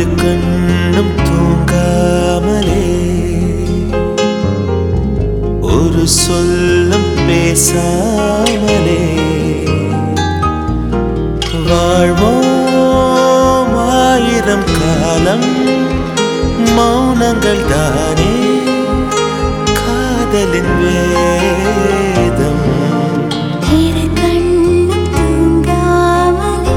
கண்ணும் தூங்காமலே ஒரு சொல்லும் பேசாமலே வாழ்வோம் ஆயிரம் காலம் மௌனங்கள் தானே காதலின் வேதம் இரு கண்ணும் தூங்காமலே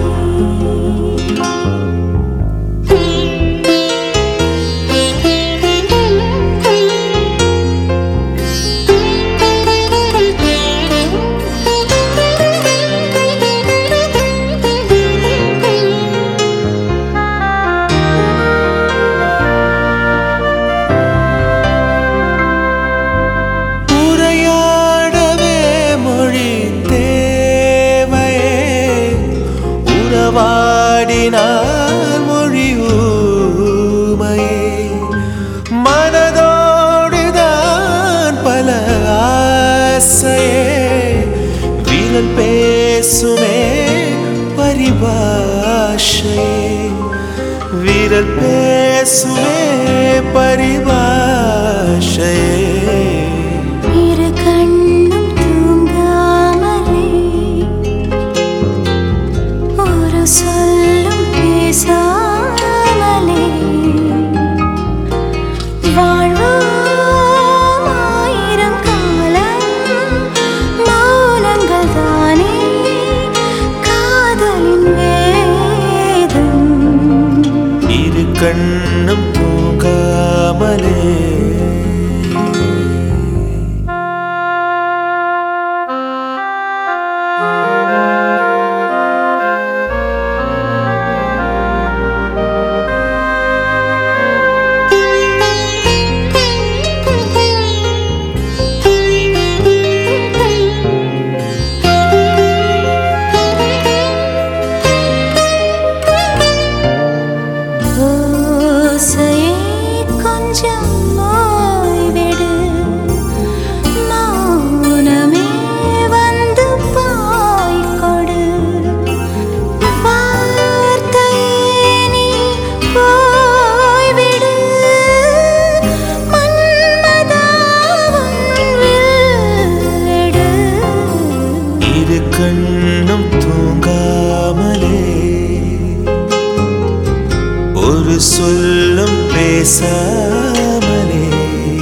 உரையாடவே மொழி தேவையே உறவாடினால் மொழி ஊமையே மனதோடுதான் பல ஆசையே விரல் பேசுமே பரிபாஷையே விரல் பேசுமே பரிபாஷையே இரு கண்ணும் தூங்காமலே ஒரு சொல்லும் பேசாமலே வாழ்வோம் ஆயிரம் காலம் மௌனங்கள் தானே காதலின் வேதம் இரு கண்ணும் தூங்காமலே ஓசையே கொஞ்சம் ஓய்வெடு மௌனமே வந்து பாய்கொடு வார்த்தையே நீ போய்விடு மன்மதாவும் வில்லெடு இரு கண்ணும் தூங்காமலே ஒரு சொல்லும் பேசாமலே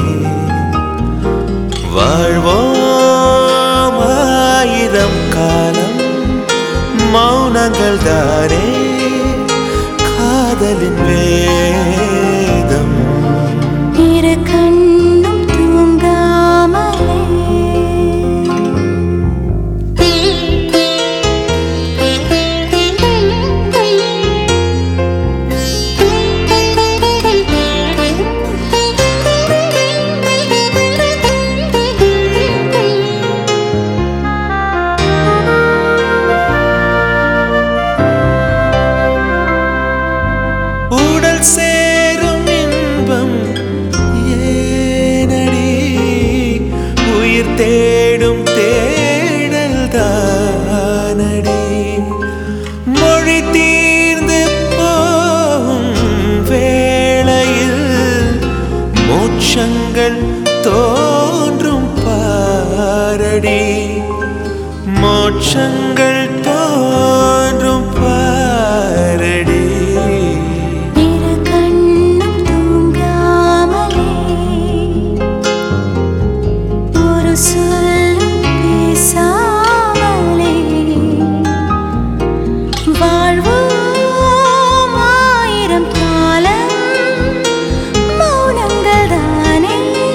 வாழ்வோம் ஆயிரம் காலம் மௌனங்கள் தானே காதலின் வேதம் இரு கண்ணும் தூங்காமலே உடல் சேரும் இன்பம் ஏனடி உயிர் தேடும் தேடல் தானடி மொழி தீர்ந்து போகும் வேளையில் மோட்சங்கள் தோன்றும் பாரடி மோட்சங்கள் தோன்றும் பாரடி இரு கண்ணும் தூங்காமலே ஒரு சொல்லும் பேசாமலே வாழ்வோம் ஆயிரம் காலம் மௌனங்கள் தானே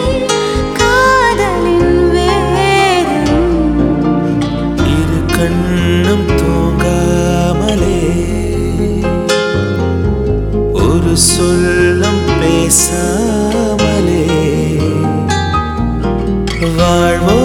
காதலின் வேதம் இரு கண்ணும் தூங்காமலே ஒரு சொல்லும் பேசாமலே வாழ்வோ